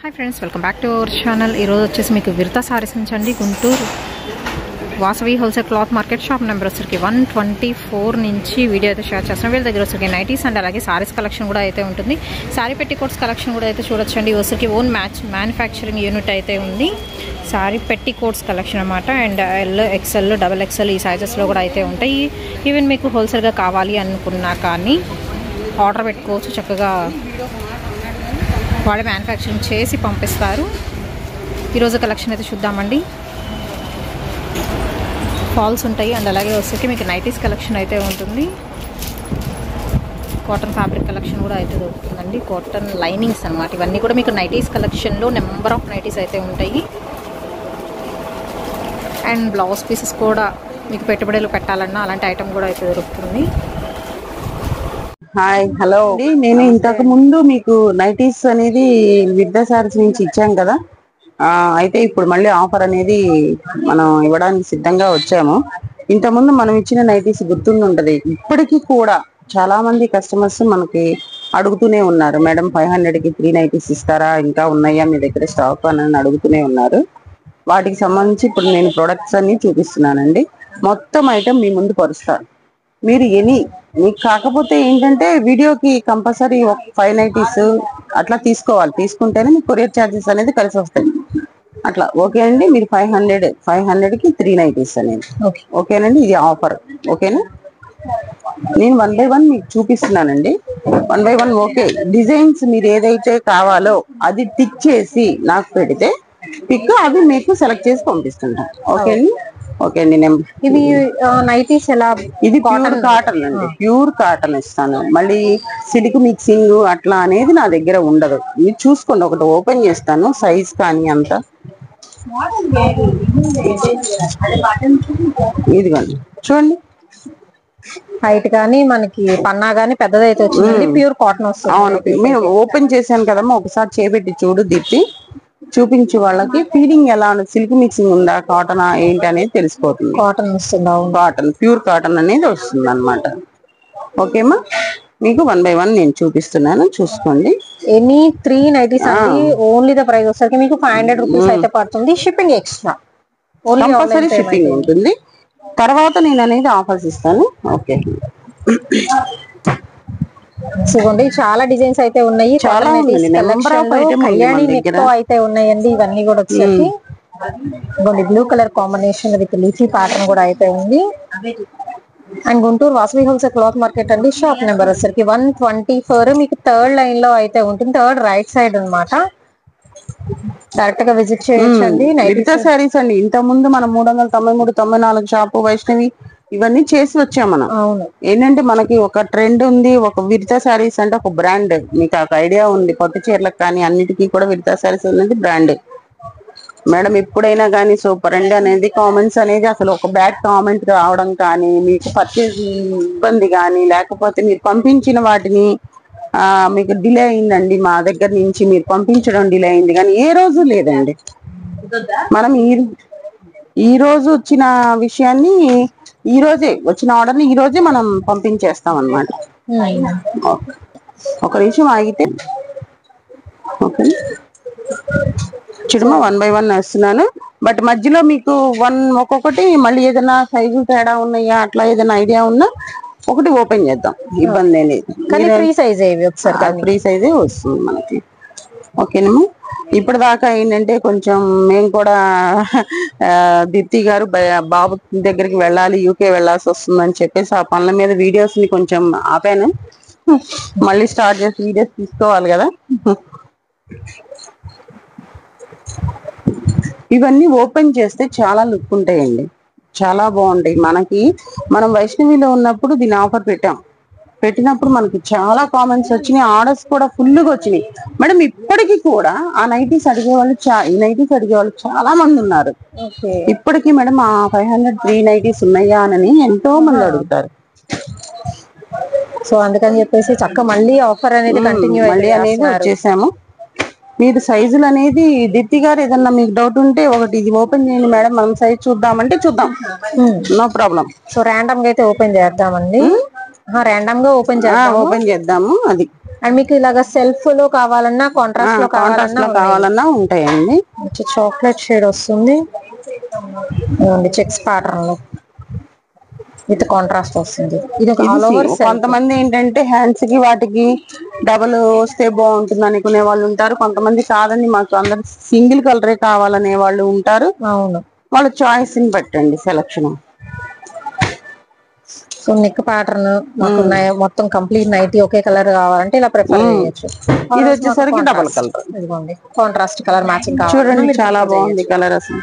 Hi friends welcome back to our channel ఈరోజు వచ్చేసి మీకు విర్తా సారీస్ నుంచి అండి Guntur Vasavi wholesale cloth market shop number వచ్చరికి వన్ ట్వంటీ ఫోర్ నుంచి వీడియో అయితే షేర్ చేస్తున్నాం వీళ్ళ దగ్గర వచ్చరికి నైటీస్ అండ్ అలాగే సారీస్ కలెక్షన్ కూడా అయితే ఉంటుంది సారీ పెట్టి కోట్స్ కలెక్షన్ కూడా అయితే చూడొచ్చండి వచ్చరికి ఓన్ మ్యాచ్ మ్యానుఫ్యాక్చరింగ్ యూనిట్ అయితే ఉంది సారీ పెట్టి కోట్స్ కలెక్షన్ అనమాట and L XL double XL ఈ సైజెస్లో కూడా అయితే ఉంటాయి ఈవెన్ మీకు హోల్సేల్గా కావాలి అనుకున్నా కానీ ఆర్డర్ పెట్టుకోవచ్చు చక్కగా వాళ్ళే మ్యానుఫ్యాక్చరింగ్ చేసి పంపిస్తారు ఈరోజు కలెక్షన్ అయితే చూద్దామండి ఫాల్స్ ఉంటాయి అండ్ అలాగే వచ్చేసి మీకు నైటీస్ కలెక్షన్ అయితే ఉంటుంది కాటన్ ఫ్యాబ్రిక్ కలెక్షన్ కూడా అయితే దొరుకుతుందండి కాటన్ లైనింగ్స్ అనమాట ఇవన్నీ కూడా మీకు నైటీస్ కలెక్షన్లో నెంబర్ ఆఫ్ నైటీస్ అయితే ఉంటాయి అండ్ బ్లౌజ్ పీసెస్ కూడా మీకు పెట్టుబడులు పెట్టాలన్నా అలాంటి ఐటమ్ కూడా అయితే దొరుకుతుంది హాయ్ హలో అండి నేను ఇంతకు ముందు మీకు నైటీస్ అనేది విద్యా సారీస్ నుంచి ఇచ్చాం కదా ఆ, అయితే ఇప్పుడు మళ్ళీ ఆఫర్ అనేది మనం ఇవ్వడానికి సిద్ధంగా వచ్చాము ఇంతకుముందు మనం ఇచ్చిన నైటీస్ గుర్తుండి ఉంటది ఇప్పటికీ కూడా చాలా మంది కస్టమర్స్ మనకి అడుగుతూనే ఉన్నారు మేడం ఫైవ్ హండ్రెడ్ కి త్రీ నైటీస్ ఇస్తారా ఇంకా ఉన్నాయా మీ దగ్గర స్టాక్ అని అడుగుతూనే ఉన్నారు వాటికి సంబంధించి ఇప్పుడు నేను ప్రొడక్ట్స్ అన్ని చూపిస్తున్నానండి మొత్తం ఐటమ్ మీ ముందు పరుస్తాను మీరు ఎనీ మీకు కాకపోతే ఏంటంటే వీడియోకి కంపల్సరీ ఒక ఫైవ్ నైటీస్ అట్లా తీసుకోవాలి తీసుకుంటేనే మీకు కొరియర్ ఛార్జెస్ అనేది కలిసి వస్తాయి అట్లా ఓకే అండి మీరు ఫైవ్ హండ్రెడ్ ఫైవ్ హండ్రెడ్ కి త్రీ నైటీస్ అనేది ఓకే ఓకేనండి ఇది ఆఫర్ ఓకేనా నేను వన్ బై వన్ మీకు చూపిస్తున్నానండి one by one okay designs మీరు ఏదైతే కావాలో అది టిక్ చేసి నాకు పెడితే పిక్ అవి మీకు సెలెక్ట్ చేసి పంపిస్తుంటాను ఓకే అండి ఓకే అండి నేను ఇవి నైటీస్ ఎలా ఇది ప్యూర్ కాటన్ అండి ప్యూర్ కాటన్ ఇస్తాను మళ్ళీ సిల్క్ మిక్సింగ్ అట్లా అనేది నా దగ్గర ఉండదు మీరు చూసుకోండి ఒకటి ఓపెన్ చేస్తాను సైజ్ కానీ అంత ఇదిగోండి చూడండి హైట్ కానీ మనకి పన్నా కానీ పెద్దదైతే వచ్చింది ప్యూర్ కాటన్ వస్తుంది అవును మేము ఓపెన్ చేశాను కదమ్మా ఒకసారి చేపెట్టి చూడు దీప్తి చూపించి వాళ్ళకి ఫీలింగ్ ఎలా ఉంది సిల్క్ మిక్సింగ్ ఉందా కాటన్ ఏంటి అనేది తెలిసిపోతుంది కాటన్ వస్తుంది అవును కాటన్ ప్యూర్ కాటన్ అనేది వస్తుంది అనమాట ఓకేమా మీకు వన్ బై వన్ నేను చూపిస్తున్నాను చూసుకోండి ఎనీ త్రీ నైటీస్ అండి ఓన్లీ ద ప్రైస్ వచ్చేసరికి మీకు ఫైవ్ హండ్రెడ్ రూపీస్ అయితే పడుతుంది shipping extra only compulsory shipping ఉంటుంది తర్వాత నేను అనేది ఆఫర్స్ ఇస్తాను ఓకే చూడండి చాలా డిజైన్స్ అయితే ఉన్నాయి చాలా Cotton ఉందండి. natives Number of collection లో item ఉంది కళ్యాణి మన దగ్గర. నెక్ అయితే ఉన్నాయండి ఇవన్నీ కూడా వచ్చేసి ఇదిగోండి blue colour combination with leafy pattern కూడా అయితే ఉంది and Guntur Vasavi wholesale cloth market అండి షాప్ నెంబర్ వచ్చరికి వన్ ట్వంటీ ఫోర్ మీకు థర్డ్ లైన్ లో అయితే ఉంటుంది థర్డ్ రైట్ సైడ్ అన్నమాట డైరెక్ట్ గా విజిట్ చేయొచ్చండి నైట్ విడితా శారీస్ అండి ఇంత ముందు మనం మూడు వందల తొంభై మూడు తొంభై నాలుగు షాపు వైష్ణవి ఇవన్నీ చేసి వచ్చాం మనం అవును ఏంటంటే మనకి ఒక ట్రెండ్ ఉంది ఒక విరితా శారీస్ అంటే ఒక బ్రాండ్ మీకు ఒక ఐడియా ఉంది పట్టు చీరలకు కానీ అన్నిటికీ కూడా విరితా శారీస్ అనేది బ్రాండ్ మేడం ఎప్పుడైనా కానీ సూపర్ అండి అనేది కామెంట్స్ అనేది అసలు ఒక బ్యాడ్ కామెంట్ రావడం కానీ మీకు పర్చేజ్ ఇబ్బంది కానీ లేకపోతే మీరు పంపించిన వాటిని ఆ, మీకు డిలే అయిందండి మా దగ్గర నుంచి మీరు పంపించడం డిలే అయింది కానీ ఏ రోజు లేదండి మనం ఈ ఈ రోజు వచ్చిన విషయాన్ని ఈ రోజే వచ్చిన ఆర్డర్ ని ఈ రోజే మనం పంపించేస్తాం అన్నమాట ఓకే. ఒక నిమిషం ఆగితే ఓకే చూడమా వన్ బై వన్ వేస్తున్నాను బట్ మధ్యలో మీకు వన్ ఒక్కొక్కటి మళ్ళీ ఏదైనా సైజు తేడా ఉన్నాయా అట్లా ఏదైనా ఐడియా ఉన్నా ఒకటి ఓపెన్ చేద్దాం ఇబ్బంది ఏం లేదు కానీ ఫ్రీ సైజ్ ఇవి ఒకసారి ఫ్రీ సైజే వస్తుంది మనకి ఓకేనమ్మా ఇప్పుడు దాకా ఏంటంటే కొంచెం మేము కూడా ఆ, దీప్తి గారు బయ- బాబు దగ్గరికి వెళ్ళాలి యూకే వెళ్ళాల్సి వస్తుందని చెప్పేసి ఆ పనుల మీద వీడియోస్ ని కొంచెం ఆపాను మళ్ళీ స్టార్ట్ చేసి వీడియోస్ తీసుకోవాలి కదా ఇవన్నీ ఓపెన్ చేస్తే చాలా లుక్ ఉంటాయండి చాలా బాగుంటాయి మనకి మనం వైష్ణవిలో ఉన్నప్పుడు దీని ఆఫర్ పెట్టాం పెట్టినప్పుడు మనకి చాలా కామెంట్స్ వచ్చినాయి ఆర్డర్స్ కూడా ఫుల్ గా వచ్చినాయి మేడం ఇప్పటికీ కూడా ఆ నైటీస్ అడిగే వాళ్ళు చా ఈ నైటీస్ అడిగే వాళ్ళు చాలా మంది ఉన్నారు ఓకే ఇప్పటికీ మేడం ఆ ఫైవ్ హండ్రెడ్ త్రీ నైటీస్ ఉన్నాయా అని ఎంతో మంది అడుగుతారు సో అందుకని చెప్పేసి చక్క మళ్ళీ ఆఫర్ అనేది కంటిన్యూ మళ్ళీ అనేది వచ్చేసాము మీరు సైజులు అనేది దీప్తి గారు ఏదన్నా మీకు డౌట్ ఉంటే ఒకటి ఇది ఓపెన్ చేయండి మేడం మనం సైజ్ చూద్దామంటే చూద్దాం నో ప్రాబ్లం సో ర్యాండమ్ గా అయితే ఓపెన్ చేద్దామండి ర్యాండమ్ గా ఓపెన్ చేద్దాం ఓపెన్ చేద్దాము అది అండ్ మీకు ఇలాగ సెల్ఫ్ లో కావాలన్నా కాంట్రాస్ట్ లో కాంట్రాస్ట్ కావాలన్నా లో కావాలన్నా ఉంటాయండి మంచి చాక్లెట్ షేడ్ వస్తుంది చెక్స్ ప్యాటర్న్ లో విత్ కాంట్రాస్ట్ వస్తుంది ఇది ఒక ఇది ఆల్ ఓవర్ సి- కొంతమంది ఏంటంటే హ్యాండ్స్ కి వాటికి డబల్ వస్తే బాగుంటుంది అనుకునే వాళ్ళు ఉంటారు కొంతమంది కాదండి మాకు అందరు సింగిల్ కలరే కావాలనే వాళ్ళు ఉంటారు అవును వాళ్ళ చాయిస్ ని బట్టండి సెలక్షన్ సో నెక్ ప్యాటర్న్ మాకు నై- మొత్తం కంప్లీట్ నైటీ ఒకే కలర్ కావాలంటే ఇలా ప్రిఫర్ చేయొచ్చు ఇది వచ్చేసరికి డబల్ కలర్ ఇదిగోండి కాంట్రాస్ట్ కలర్ మ్యాచింగ్ కావాలి చూడండి చాలా బాగుంది కలర్ అసలు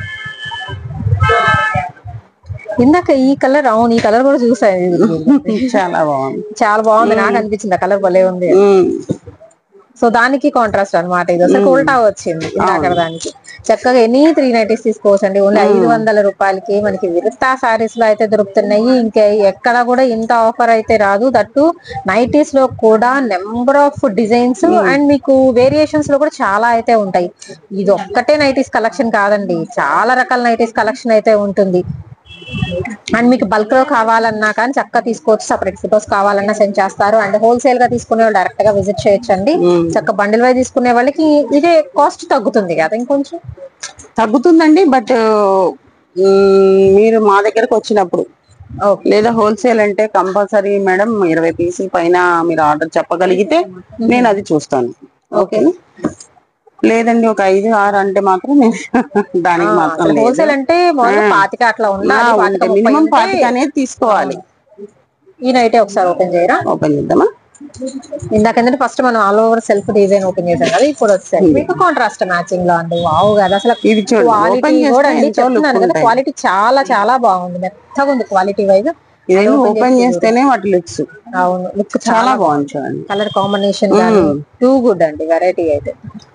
ఇందాక ఈ కలర్ అవును ఈ కలర్ కూడా చూసాను చాలా బాగుంది చాలా బాగుంది నాకు అనిపించింది ఆ కలర్ భలే ఉంది ఉమ్. సో దానికి కాంట్రాస్ట్ అన్నమాట ఇది అసలు ఉల్టా వచ్చింది ఇందాక దానికి చక్కగా ఎనీ త్రీ నైటీస్ తీసుకోవచ్చు అండి ఓన్లీ ఐదు వందల రూపాయలకి మనకి విరుతా సారీస్ లో అయితే దొరుకుతున్నాయి ఇంకా ఎక్కడ కూడా ఇంత ఆఫర్ అయితే రాదు దట్టు నైటీస్ లో కూడా నెంబర్ ఆఫ్ డిజైన్స్ అండ్ మీకు వేరియేషన్స్ లో కూడా చాలా అయితే ఉంటాయి ఇది ఒక్కటే నైటీస్ కలెక్షన్ కాదండి చాలా రకాల నైటీస్ కలెక్షన్ అయితే ఉంటుంది అండ్ మీకు బల్క్ లో కావాలన్నా కానీ చక్కగా తీసుకోవచ్చు సపరేట్ ఫొటోస్ కావాలన్నా సెండ్ చేస్తారు అండ్ హోల్సేల్ గా తీసుకునే వాళ్ళు డైరెక్ట్ గా విజిట్ చేయొచ్చండి చక్క బండిల్ వై తీసుకునే వాళ్ళకి ఇదే కాస్ట్ తగ్గుతుంది కదా ఇంకొంచెం తగ్గుతుందండి బట్ మీరు మా దగ్గరకు వచ్చినప్పుడు ఓకే లేదా హోల్సేల్ అంటే కంపల్సరీ మేడం ఇరవై పీసుల పైన మీరు ఆర్డర్ చెప్పగలిగితే నేను అది చూస్తాను ఓకేనా లేదండి ఒక ఐదు ఆరు అంటే మాత్రం నేను దానికి మాత్రం లేదు హోల్సేల్ అంటే మామూలుగా పాతిక అట్లా ఉండాలి పాతిక ముప్పై మినిమం ఉంటే పాతిక అనేది తీసుకోవాలి ఈ నైటే ఒకసారి ఓపెన్ చేయరా ఓపెన్ చేద్దామా ఇందాక ఏంటంటే ఫస్ట్ మనం all over self design open చేసాం కదా ఇప్పుడు వచ్చేసరికి మీకు కాంట్రాస్ట్ మ్యాచింగ్ లో అండి వావ్ కదా అసలు ఇది చూడండి క్వాలిటీ ఓపెన్ కూడా చేస్తే అండి ఎంతో లుక్ చెప్తున్నాను కదా ఉంటాయి క్వాలిటీ చాలా చాలా బాగుంది మెత్తగా ఉంది క్వాలిటీ వైజ్ ఇదేమో ఓపెన్ చేస్తేనే వాటి లుక్స్ అవును లుక్ చాలా చాలా బాగుంది చూడండి కలర్ కాంబినేషన్ కానీ టూ గుడ్ అండి వెరైటీ అయితే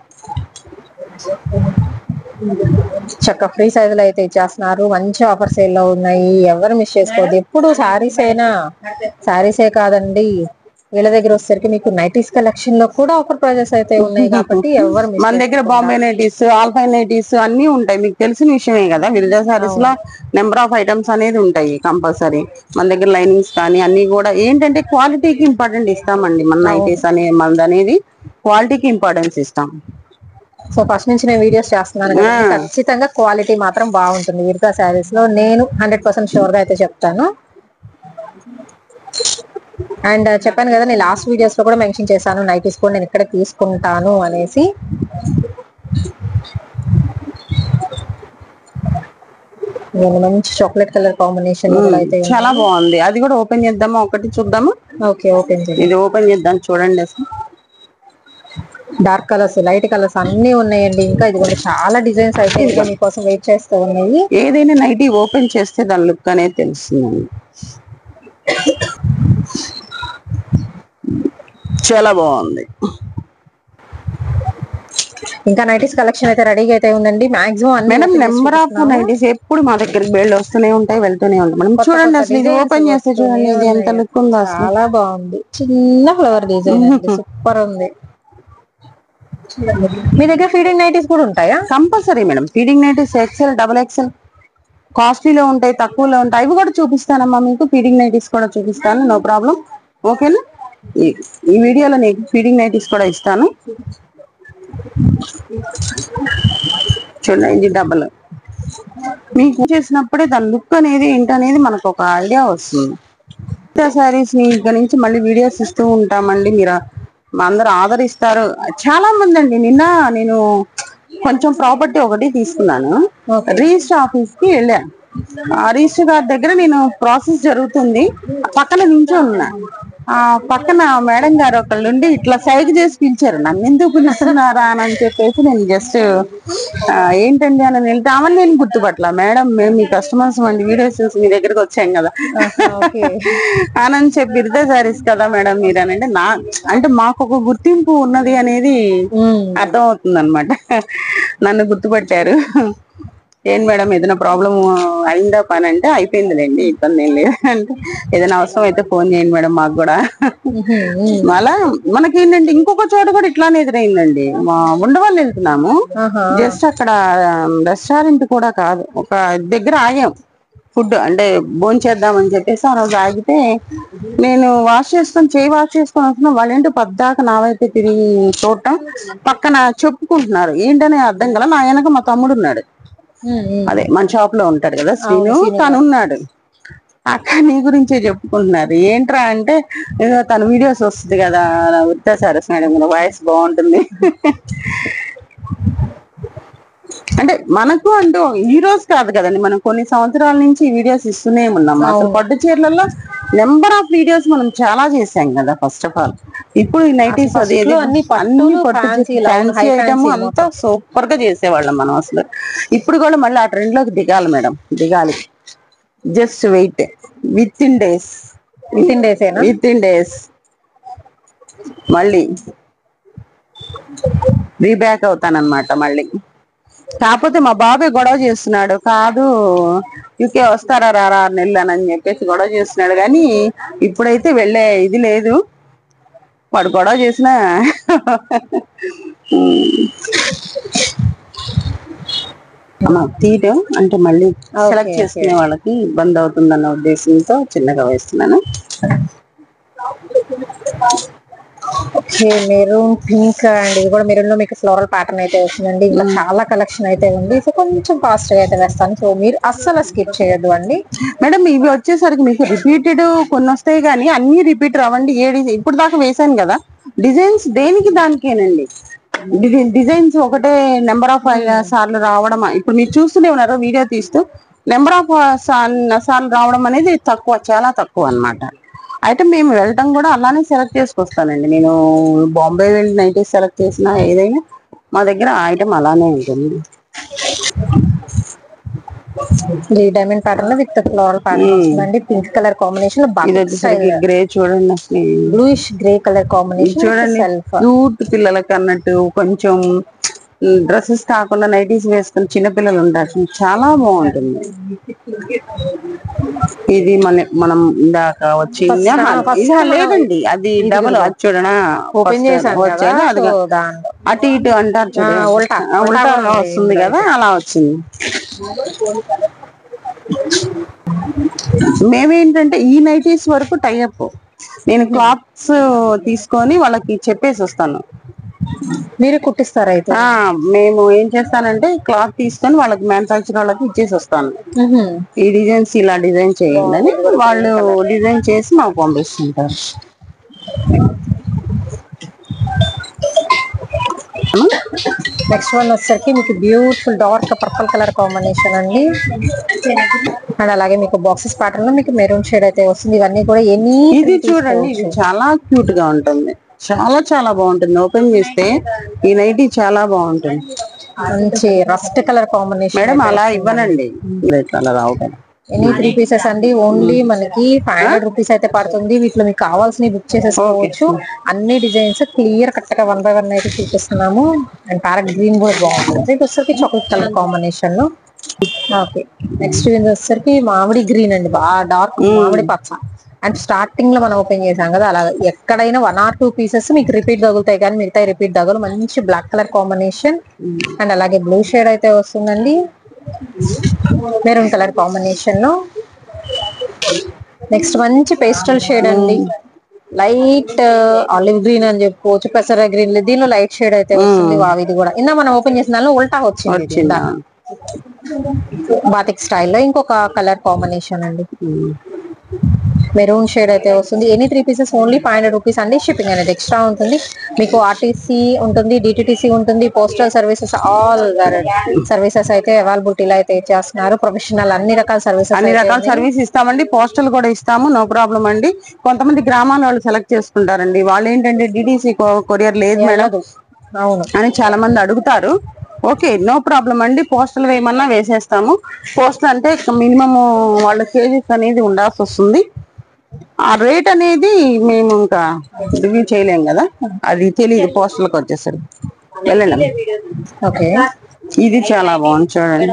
చక్క ఫ్రీ సైజులు అయితే ఇచ్చేస్తున్నారు మంచి ఆఫర్ సేల్ లో ఉన్నాయి ఎవరు మిస్ చేసుకోవద్దు ఎప్పుడు సారీస్ అయినా సారీసే కాదండి వీళ్ళ దగ్గర వచ్చేసరికి మీకు నైటీస్ కలెక్షన్ లో కూడా ఆఫర్ ప్రైజెస్ అయితే ఉన్నాయి కాబట్టి ఎవరు మిస్ మన దగ్గర బాంబే నైటీస్ ఆల్ఫై నైటీస్ అన్ని ఉంటాయి మీకు తెలిసిన విషయమే కదా విరజా సారీస్ లో నెంబర్ ఆఫ్ ఐటమ్స్ అనేది ఉంటాయి కంపల్సరీ మన దగ్గర లైనింగ్స్ కానీ అన్ని కూడా ఏంటంటే క్వాలిటీకి ఇంపార్టెంట్ ఇస్తామండి మన నైటీస్ అనే మనది అనేది క్వాలిటీకి ఇంపార్టెన్స్ ఇస్తాం సో ఫస్ట్ నుంచి నేను వీడియోస్ చేస్తున్నాను కదా ఖచ్చితంగా క్వాలిటీ మాత్రం బాగుంటుంది విర్తా శారీస్ లో నేను హండ్రెడ్ పర్సెంట్ షూర్ గా అయితే చెప్తాను అండ్ చెప్పాను కదా నేను లాస్ట్ వీడియోస్ లో కూడా మెన్షన్ చేశాను నైటీస్ కూడా నేను ఇక్కడ తీసుకుంటాను అనేసి నేను మంచి చాక్లెట్ కలర్ కాంబినేషన్ అయితే చాలా బాగుంది అది కూడా ఓపెన్ చేద్దామా ఒకటి చూద్దామా ఓకే ఓపెన్ చేయండి ఇది ఓపెన్ చేద్దాం చూడండి అసలు డార్క్ కలర్స్ లైట్ కలర్స్ అన్ని ఉన్నాయండి ఇంకా ఇదిగోండి చాలా డిజైన్స్ అయితే ఇంకా మీకోసం వెయిట్ చేస్తూ ఉన్నాయి ఏదైనా నైటీ ఓపెన్ చేస్తే దాని లుక్ అనేది తెలుస్తుందండి చాలా బాగుంది ఇంకా నైటీస్ కలెక్షన్ అయితే రెడీగా అయితే ఉందండి మాక్సిమం అన్ని మేడం నెంబర్ ఆఫ్ నైటీస్ ఎప్పుడు మా దగ్గరికి బేళ్ళు వస్తూనే ఉంటాయి వెళ్తూనే ఉంటాయి మనం చూడండి అసలు ఇది ఓపెన్ చేస్తే చూడండి ఇది ఎంత లుక్ ఉందో అసలు చాలా బాగుంది చిన్న ఫ్లవర్ డిజైన్ సూపర్ ఉంది మీ దగ్గర ఫీడింగ్ నైటీస్ కూడా ఉంటాయా compulsory madam feeding nighties XL double XL కాస్ట్లీలో ఉంటాయి తక్కువలో ఉంటాయి అవి కూడా చూపిస్తానమ్మా మీకు ఫీడింగ్ నైటీస్ కూడా చూపిస్తాను నో ప్రాబ్లం ఓకేనా ఈ- ఈ వీడియోలో నీకు ఫీడింగ్ నైటీస్ కూడా ఇస్తాను చూడండి ఇది డబల్ మీకు చేసినప్పుడే దాని లుక్ అనేది ఏంటనేది మనకు ఒక ఐడియా వస్తుంది సారీస్ ని ఇక నుంచి మళ్ళీ వీడియోస్ ఇస్తూ ఉంటామండి మీరు మా అందరు ఆదరిస్తారు చాలా మంది అండి నిన్న నేను కొంచెం ప్రాపర్టీ ఒకటి తీసుకున్నాను రిజిస్టర్ ఆఫీస్ కి వెళ్ళాను ఆ రిజిస్టర్ గారి దగ్గర నేను ప్రాసెస్ జరుగుతుంది పక్కన నించో ఉన్నా ఆ పక్కన మేడం గారు ఒకళ్ళు ఉండి ఇట్లా సైగ చేసి పిలిచారు నన్ను ఎందుకు పిలుస్తున్నారా అని అని చెప్పేసి నేను జస్ట్ ఏంటండి అని వెళ్తే ఆమెను నేను గుర్తుపట్ల మేడం మేము మీ కస్టమర్స్ అండి వీడియోస్ చూసి మీ దగ్గరకు వచ్చాం కదా ఓకే అని చెప్పి ఇరదే సారీస్ కదా మేడం మీరు అని అంటే నా అంటే మాకు ఒక గుర్తింపు ఉన్నది అనేది అర్థం అవుతుంది అనమాట నన్ను గుర్తుపట్టారు ఏం మేడం ఏదైనా ప్రాబ్లం అయిందా పని అంటే అయిపోయిందిలేండి ఇబ్బంది ఏం లేదు అంటే ఏదైనా అవసరం అయితే ఫోన్ చేయండి మేడం మాకు కూడా అలా మనకి ఏంటంటే ఇంకొక చోట కూడా ఇట్లానే ఎదురైందండి మా ఉండవాళ్ళు వెళ్తున్నాము జస్ట్ అక్కడ రెస్టారెంట్ కూడా కాదు ఒక దగ్గర ఆగాం ఫుడ్ అంటే భోజనం చేద్దామని చెప్పేసి ఆ రోజు ఆగితే నేను వాష్ చేసుకొని చేయి వాష్ చేసుకొని వస్తున్నా వాళ్ళేంటో పద్దాక నా వైపే తిరిగి చూడటం పక్కన చెప్పుకుంటున్నారు ఏంటనే అర్థం కదా నా వెనక మా తమ్ముడు ఉన్నాడు అదే మన షాప్ లో ఉంటాడు కదా శ్రీను తను ఉన్నాడు అక్క నీ గురించే చెప్పుకుంటున్నారు ఏంట్రా అంటే ఏదో తన వీడియోస్ వస్తుంది కదా వృత్తా సరస్ మేడం వాయిస్ బాగుంటుంది అంటే మనకు అంటూ ఈ రోజు కాదు కదండి మనం కొన్ని సంవత్సరాల నుంచి ఈ వీడియోస్ ఇస్తూనే ఉన్నాం అసలు పట్టు చీరలలో నెంబర్ ఆఫ్ వీడియోస్ మనం చాలా చేసాం కదా ఫస్ట్ ఆఫ్ ఆల్ ఇప్పుడు ఈ నైటీస్ అది ఇది అన్ని అన్ని పట్టులు, fancy లు, ఫ్యాన్సీ high ఐటమ్ fancy అంతా సూపర్ గా చేసేవాళ్ళం మనం అసలు ఇప్పుడు కూడా మళ్ళీ ఆ ట్రెండ్ లోకి దిగాలి మేడం దిగాలి just wait within days within days ఏనా విత్ ఇన్ డేస్ మళ్ళీ రీబ్యాక్ అవుతానన్నమాట మళ్ళీ కాకపోతే మా బాబాయ్ గొడవ చేస్తున్నాడు కాదు యూకే వస్తారా రారా ఆరు నెలలు అని చెప్పేసి గొడవ చేస్తున్నాడు కానీ ఇప్పుడైతే వెళ్ళే ఇది లేదు వాడు గొడవ చేసిన తీయటం అంటే మళ్ళీ సెలెక్ట్ చేసుకునే వాళ్ళకి ఇబ్బంది అవుతుందన్న ఉద్దేశంతో చిన్నగా వేస్తున్నాను ఓకే మెరూన్ పింక్ అండ్ ఇది కూడా మెరూన్ లో మీకు ఫ్లోరల్ ప్యాటర్న్ అయితే వస్తుందండి ఇంకా చాలా కలెక్షన్ అయితే ఉంది సో కొంచెం ఫాస్ట్ గా అయితే వేస్తాను సో మీరు అస్సలు స్కిప్ చేయొద్దు అండి మేడం ఇవి వచ్చేసరికి మీకు రిపీటెడ్ కొన్ని వస్తాయి కానీ అన్ని రిపీట్ రావండి ఏ డిజైన్ ఇప్పుడు దాకా వేసాను కదా డిజైన్స్ దేనికి దానికేనండి డిజైన్ డిజైన్స్ ఒకటే నెంబర్ ఆఫ్ సార్లు రావడం ఇప్పుడు మీరు చూస్తూనే ఉన్నారు వీడియో తీస్తూ నెంబర్ ఆఫ్ సార్లు రావడం అనేది తక్కువ చాలా తక్కువ అన్నమాట అయితే మేము వెళ్ళటం కూడా అలానే సెలెక్ట్ చేసుకొస్తానండి నేను బాంబే వెళ్ళి నైట్ సెలెక్ట్ చేసిన ఏదైనా మా దగ్గర ఐటమ్ అలానే ఉంటుంది ఇది డైమండ్ ప్యాటర్న్ లో విత్ ఫ్లోరల్ ప్యాటర్న్ వస్తుందండి పింక్ కలర్ కాంబినేషన్ లో ఇది బాగా వచ్చేసరికి గ్రే చూడండి అసలు బ్లూయిష్ గ్రే కలర్ కాంబినేషన్ చూడండి సెల్ఫ్ క్యూట్ పిల్లలకి అన్నట్టు కొంచెం డ్రెస్సెస్ కాకుండా నైటీస్ వేసుకుని చిన్న పిల్లలు ఉంటారు చాలా బాగుంటుంది ఇది మన మనం ఇందాక వచ్చింది First, ఆహా, first ఇది మనం- లేదండి అది డబుల్ అది చూడనా ఓపెన్ First చేశాను వచ్చేది కదా అది సో దాంట్లో అటు ఇటు అంటారు చూడు ఆ, ఉల్టా. ఆ, ఉల్టా ఉల్టా ఉంది. వస్తుంది కదా అలా వచ్చింది మేమేంటంటే ఈ నైటీస్ వరకు టైఅప్ నేను క్లాత్స్ తీసుకొని వాళ్ళకి చెప్పేసి వస్తాను మీరు కుట్టిస్తారు అయితే ఆ మేము ఏం చేస్తానంటే క్లాత్ తీసుకొని వాళ్ళకి మ్యానుఫాక్చర్ వాళ్ళకి ఇచ్చేసి వస్తాను మ్మ్హ్మ్. ఈ డిజైన్స్ ఇలా డిజైన్ చేయండి అని వాళ్ళు డిజైన్ చేసి మాకు పంపిస్తుంటారు నెక్స్ట్ వన్ వచ్చేసరికి మీకు beautiful dark purple colour combination అండి అండ్ అలాగే మీకు బాక్సెస్ ప్యాటర్న్ లో మీకు మెరూన్ షేడ్ అయితే వస్తుంది ఇవన్నీ కూడా ఎనీ ఇది చూడండి ఇది చాలా క్యూట్ గా ఉంటుంది చాలా చాలా బాగుంటుంది ఓపెన్ చేస్తే ఈ నైటీ చాలా బాగుంటుంది మంచి రస్ట్ కలర్ కాంబినేషన్ మేడం అలా ఇవ్వనండి రేట్లు అలా రావు కదా ఎనీ త్రీ పీసెస్ అండి ఓన్లీ మనకి ఫైవ్ హండ్రెడ్ రూపీస్ అయితే పడుతుంది వీటిలో మీకు కావాల్సినవి బుక్ చేసేసుకోవచ్చు అన్ని డిజైన్స్ క్లియర్ కట్ గా వన్ బై వన్ అయితే చూపిస్తున్నాము అండ్ ప్యారెట్ గ్రీన్ కూడా బాగుంటుంది ఇది వచ్చేసరికి చాక్లెట్ కలర్ కాంబినేషన్ లో ఓకే నెక్స్ట్ ఇది వచ్చేసరికి మామిడి గ్రీన్ అండి బాగా డార్క్ మామిడి పచ్చ అండ్ స్టార్టింగ్ లో మనం ఓపెన్ చేసాం కదా అలా ఎక్కడైనా వన్ ఆర్ టూ పీసెస్ మీకు రిపీట్ తగులుతాయి కానీ మిగతా రిపీట్ తగలు మంచి బ్లాక్ కలర్ కాంబినేషన్ అండ్ అలాగే బ్లూ షేడ్ అయితే వస్తుందండి మెరూన్ కలర్ కాంబినేషన్ లో నెక్స్ట్ మంచి పేస్టల్ షేడ్ అండి లైట్ ఆలివ్ గ్రీన్ అని చెప్పుకోవచ్చు పెసర గ్రీన్ దీనిలో లైట్ షేడ్ అయితే వస్తుంది వావ్ ఇది కూడా ఇందా మనం ఓపెన్ చేసిన దానిలో ఉల్టా వచ్చింది ఇది. వచ్చిందా బాతిక్ స్టైల్లో ఇంకొక కలర్ కాంబినేషన్ అండి మెరూన్ షేడ్ అయితే వస్తుంది any three pieces only five hundred rupees అండి షిప్పింగ్ అనేది ఎక్స్ట్రా ఉంటుంది మీకు ఆర్టీసీ ఉంటుంది డిటిటిసి ఉంటుంది పోస్టల్ సర్వీసెస్ ఆల్ సర్వీసెస్ అయితే అవైలబిలిటీలో అయితే చేస్తున్నారు ప్రొఫెషనల్ అన్ని రకాల సర్వీసెస్ అన్ని రకాల సర్వీస్ ఇస్తామండి పోస్టల్ కూడా ఇస్తాము నో ప్రాబ్లం అండి కొంతమంది గ్రామాల వాళ్ళు సెలెక్ట్ చేసుకుంటారండి వాళ్ళు ఏంటంటే డిడిసి కొరియర్ లేదు మేడం అవును అని చాలా మంది అడుగుతారు ఓకే నో ప్రాబ్లం అండి పోస్టల్ వేయమన్నా వేసేస్తాము పోస్టల్ అంటే మినిమం వాళ్ళ కేజీస్ అనేది ఉండాల్సి వస్తుంది ఆ రేట్ అనేది మేము ఇంకా రివ్యూ చేయలేం కదా అది తెలియదు పోస్టల్కి వచ్చేసరికి వెళ్ళండి ఓకే ఇది చాలా బాగుంది చూడండి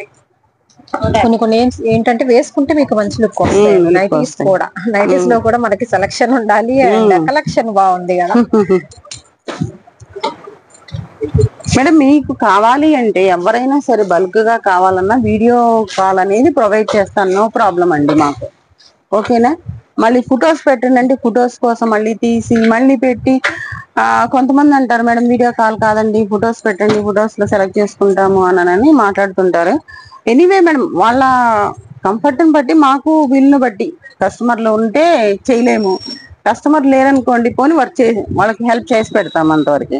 కొన్ని కొన్ని ఏం- ఏంటంటే వేసుకుంటే మీకు మంచి లుక్ వస్తాయి Mm, look నైటీస్ వస్తాయి. కూడా నైటీస్ లో కూడా మనకి సెలక్షన్ ఉండాలి అండ్ కలెక్షన్ బాగుంది కదా మేడం మీకు కావాలి అంటే ఎవరైనా సరే బల్క్ గా కావాలన్నా వీడియో కాల్ అనేది ప్రొవైడ్ చేస్తాను నో ప్రాబ్లం అండి మాకు ఓకేనా మళ్ళీ ఫొటోస్ పెట్టండి అంటే ఫొటోస్ కోసం మళ్ళీ తీసి మళ్ళీ పెట్టి ఆ, కొంతమంది అంటారు మేడం వీడియో కాల్ కాదండి ఫొటోస్ పెట్టండి ఫొటోస్ లో సెలెక్ట్ చేసుకుంటాము అని మాట్లాడుతుంటారు ఎనీవే మేడం వాళ్ళ కంఫర్ట్ ని బట్టి మాకు వీళ్ళని బట్టి కస్టమర్లు ఉంటే చేయలేము కస్టమర్ లేరనుకోండి పోనీ వర్క్ చేసి వాళ్ళకి హెల్ప్ చేసి పెడతాం అంతవరకు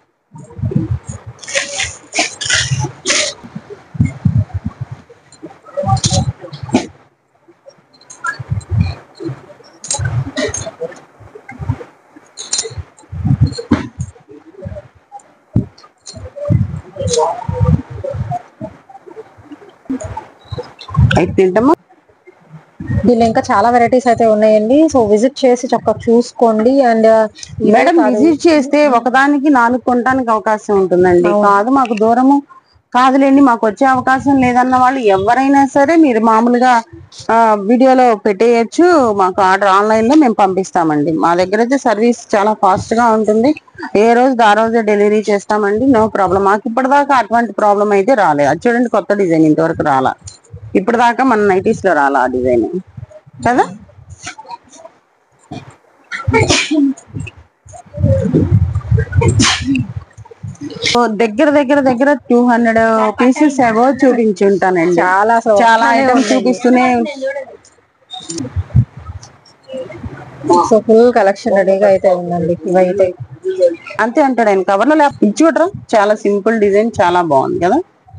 అయితే తింటామా దీనిలో ఇంకా చాలా వెరైటీస్ అయితే ఉన్నాయండి సో విజిట్ చేసి చక్కగా చూసుకోండి అండ్ మేడం విజిట్ చేస్తే ఒకదానికి నాలుగు కొనడానికి అవకాశం ఉంటుందండి కాదు మాకు దూరము కాదులేండి మాకు వచ్చే అవకాశం లేదన్న వాళ్ళు ఎవరైనా సరే మీరు మామూలుగా ఆ, వీడియోలో పెట్టేయచ్చు మాకు ఆర్డర్ ఆన్లైన్ లో మేము పంపిస్తామండి మా దగ్గర అయితే సర్వీస్ చాలా ఫాస్ట్ గా ఉంటుంది ఏ రోజు ఆ రోజే డెలివరీ చేస్తామండి నో ప్రాబ్లం మాకు ఇప్పటిదాకా అటువంటి ప్రాబ్లం అయితే రాలేదు అది చూడండి కొత్త డిజైన్ ఇంతవరకు రాలా ఇప్పటిదాకా మన నైటీస్ లో రాలా ఆ డిజైన్ కదా సో దగ్గర దగ్గర దగ్గర టూ హండ్రెడ్ పీసెస్ ఏవో చూపించి ఉంటానండి చాలా అసలు చాలా ఐటమ్స్ చూపిస్తూనే సో ఫుల్ కలెక్షన్ రెడీగా అయితే ఉందండి ఇవైతే అంతే అంటాడు ఆయన కవర్ లో లేకపోతే ఇది చూడరా చాలా సింపుల్ డిజైన్ చాలా బాగుంది కదా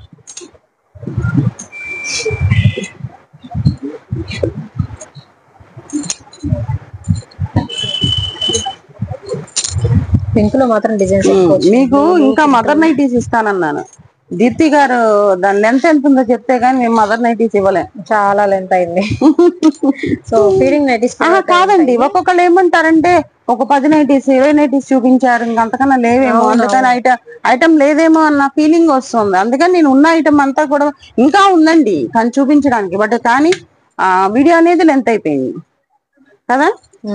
పింక్ లో మాత్రం డిజైన్స్ మీకు ఇంకా మదర్ నైటీస్ ఇస్తానన్నాను దీప్తి గారు దాని లెంత్ ఎంత ఉందో చెప్తే గానీ మేము మదర్ నైటీస్ ఇవ్వలేం చాలా లెంత్ అయింది సో ఫీడింగ్ నైటీస్ ఆహా, కాదండి ఒక్కొక్కళ్ళు ఏమంటారంటే ఒక పది నైటీస్ ఇరవై నైటీస్ చూపించారు ఇంకా అంతకన్నా లేవేమో అందుకని ఐటమ్ ఐటమ్ లేదేమో అన్న ఫీలింగ్ వస్తుంది అందుకని నేను ఉన్న ఐటమ్ అంతా కూడా ఇంకా ఉందండి కానీ చూపించడానికి బట్ కానీ ఆ వీడియో అనేది లెంత్ అయిపోయింది కదా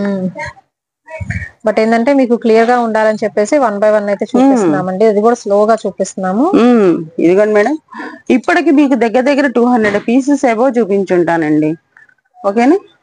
బట్ ఏంటంటే మీకు క్లియర్ గా ఉండాలని చెప్పేసి వన్ బై వన్ అయితే చూపిస్తున్నామండి అది కూడా స్లోగా చూపిస్తున్నాము ఉమ్, ఇదిగోండి మేడం ఇప్పటికి మీకు దగ్గర దగ్గర టూ హండ్రెడ్ పీసెస్ ఏవో చూపించుంటానండి ఓకేనా